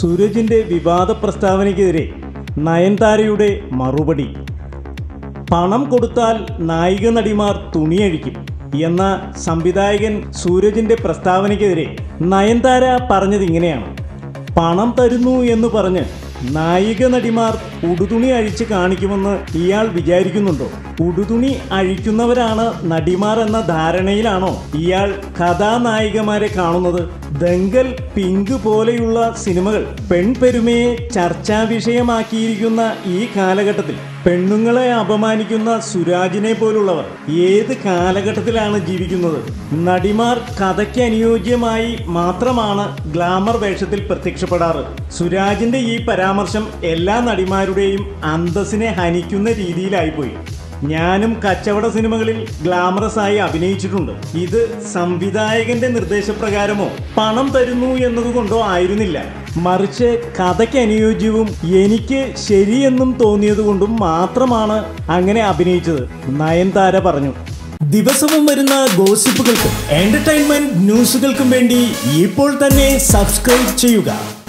സൂരജിന്റെ വിവാദ പ്രസ്താവനയ്ക്കെതിരെ നയൻതാരയുടെ മറുപടി പണം കൊടുത്താൽ നായിക നടിമാർ തുണിയഴിക്കും എന്ന സംവിധായകൻ സൂരജിന്റെ പ്രസ്താവനയ്ക്കെതിരെ നയൻതാര പറഞ്ഞത് ഇങ്ങനെയാണ് പണം തരുന്നു എന്ന് പറഞ്ഞ് നായിക നടിമാർ ഉടുതുണി അഴിച്ച് കാണിക്കുമെന്ന് ഇയാൾ വിചാരിക്കുന്നുണ്ടോ ഉടുതുണി അഴിക്കുന്നവരാണ് നടിമാർ എന്ന ധാരണയിലാണോ ഇയാൾ കഥാനായികമാരെ കാണുന്നത് ദങ്കൽ പിങ്ക് പോലെയുള്ള സിനിമകൾ പെൺപെരുമയെ ചർച്ചാ വിഷയമാക്കിയിരിക്കുന്ന ഈ കാലഘട്ടത്തിൽ പെണ്ണുങ്ങളെ അപമാനിക്കുന്ന സുരാജിനെ പോലുള്ളവർ ഏത് കാലഘട്ടത്തിലാണ് ജീവിക്കുന്നത് നടിമാർ കഥയ്ക്ക് അനുയോജ്യമായി മാത്രമാണ് ഗ്ലാമർ വേഷത്തിൽ പ്രത്യക്ഷപ്പെടാറ് സുരാജിന്റെ ഈ പരാമർശം എല്ലാ നടിമാരുടെയും അന്തസ്സിനെ ഹനിക്കുന്ന രീതിയിലായിപ്പോയി ഞാനും കച്ചവട സിനിമകളിൽ ഗ്ലാമറസ് ആയി അഭിനയിച്ചിട്ടുണ്ട് ഇത് സംവിധായകന്റെ നിർദ്ദേശപ്രകാരമോ പണം തരുന്നു എന്നതുകൊണ്ടോ ആയിരുന്നില്ല മറിച്ച് കഥയ്ക്ക് അനുയോജ്യവും എനിക്ക് ശരിയെന്നും തോന്നിയതുകൊണ്ടും മാത്രമാണ് അങ്ങനെ അഭിനയിച്ചത് നയൻതാര പറഞ്ഞു ദിവസവും വരുന്ന ഗോസിപ്പുകൾക്കും എന്റർടൈൻമെന്റ് ന്യൂസുകൾക്കും വേണ്ടി ഇപ്പോൾ തന്നെ സബ്സ്ക്രൈബ് ചെയ്യുക